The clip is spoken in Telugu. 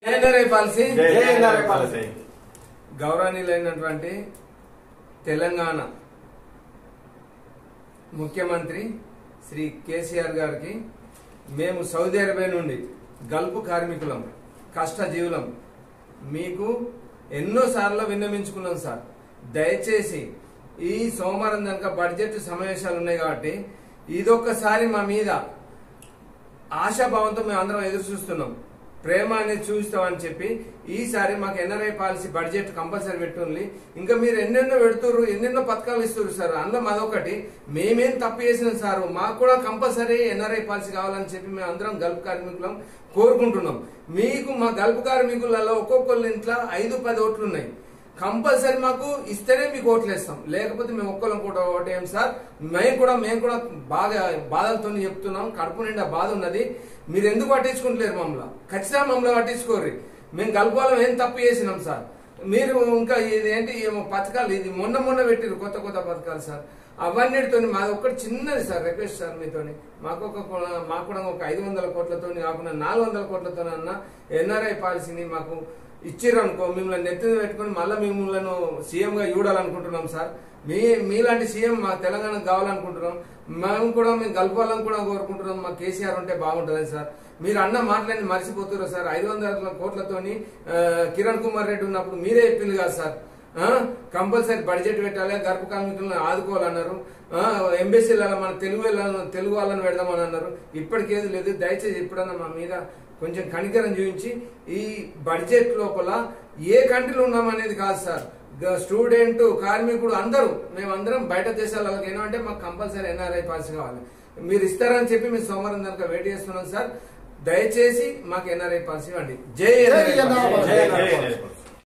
ఎన్ఆర్ఐ పాలసీ జై జై ఎన్ఆర్ఐ పాలసీ. పాలసీ. గౌరవనీయులైనటువంటి తెలంగాణ ముఖ్యమంత్రి శ్రీ కేసీఆర్ గారికి మేము సౌదీ అరేబియా నుండి గల్ఫ్ కార్మికులం కష్టజీవులం మీకు ఎన్నో సార్లు విన్నవించుకున్నాం సార్ దయచేసి ఈ సోమవారం కనుక బడ్జెట్ సమావేశాలు ఉన్నాయి కాబట్టి ఇదొక్కసారి మా మీద ఆశాభావంతో మేము అందరం ఎదురు చూస్తున్నాం ప్రేమ అనేది చూస్తామని చెప్పి ఈసారి మాకు ఎన్ఆర్ఐ పాలసీ బడ్జెట్ కంపల్సరీ పెట్టుంది ఇంకా మీరు ఎన్నెన్నో పెడుతుర్రు ఎన్నెన్నో పథకాలు ఇస్తున్నారు సార్ అందులో మాదొకటి మేమేం తప్పు చేసినాం సార్ మాకు కూడా కంపల్సరీ ఎన్ఆర్ఐ పాలసీ కావాలని చెప్పి మేము అందరం గల్ఫ్ కార్మికులం కోరుకుంటున్నాం మీకు మా గల్ఫ్ కార్మికులలో ఒక్కొక్కళ్ళ ఇంట్లో ఐదు పది ఓట్లు ఉన్నాయి కంపల్సరీ మాకు ఇస్తేనే మీకు ఓట్లు వేస్తాం లేకపోతే మేము ఒక్కళ్ళం కూడా ఓటేయం సార్ మేము కూడా మేము కూడా బాగా బాధలతో చెప్తున్నాం కడుపు నిండా బాధ ఉన్నది మీరు ఎందుకు పట్టించుకుంటలేరు మమ్మల్ని ఖచ్చితంగా మమ్మల్ని పట్టించుకోర్రి మేము కలుపుకోవాలం ఏం తప్పు చేసినాం సార్ మీరు ఇంకా ఇది ఏంటి ఏమో పథకాలు ఇది మొన్న మొన్న పెట్టిరు కొత్త కొత్త పథకాలు సార్ అవన్నిటితో మాది ఒక్కటి చిన్నది సార్ రిక్వెస్ట్ సార్ మీతోని మాకు ఒక కొ- మాకు కూడా ఒక ఐదు వందల కోట్లతో కాకుండా నాలుగు వందల కోట్లతో అన్న ఎన్ఆర్ఐ పాలసీని మాకు ఇచ్చిర్రు అనుకో మిమ్మల్ని నెత్తిన పెట్టుకుని మళ్ళీ మిమ్మల్ని సీఎం గా చూడాలనుకుంటున్నాం సార్ మీ మీలాంటి సీఎం మా తెలంగాణకు కావాలనుకుంటున్నాం మేము కూడా మేము గల్పాలని కూడా కోరుకుంటున్నాం మా కేసీఆర్ ఉంటే బాగుంటుంది సార్ మీరు అన్న మాటలన్నీ మర్చిపోతున్నారు సార్ ఐదు వందల కోట్లతోని ఆ, కిరణ్ కుమార్ రెడ్డి ఉన్నప్పుడు మీరే చెప్పింది కదా సార్ కంపల్సరీ బడ్జెట్ పెట్టాలి గర్భ కార్మికులను ఆదుకోవాలన్నారు ఎంబెసీలలో మన తెలుగు వాళ్ళను తెలుగు వాళ్ళని పెడదామని అన్నారు ఇప్పటికేది లేదు దయచేసి ఎప్పుడన్నా మా మీద కొంచెం కనికరం చూపించి ఈ బడ్జెట్ లోపల ఏ కంట్రీలో ఉన్నామనేది కాదు సార్ గ- స్టూడెంట్ కార్మికుడు అందరూ మేమందరం బయట దేశాలకు ఏమంటే మాకు కంపల్సరీ ఎన్ఆర్ఐ పాలసీ కావాలి మీరు ఇస్తారని చెప్పి మేము సోమవారం దానికి వెయిట్ చేస్తున్నాం సార్ దయచేసి మాకు ఎన్ఆర్ఐ పాలసీ ఇవ్వండి జై జై ఎన్ఆర్ఐ ఎన్ఆర్ఐ పాలసీ. జై ఎన్ఆర్ఐ పాలసీ.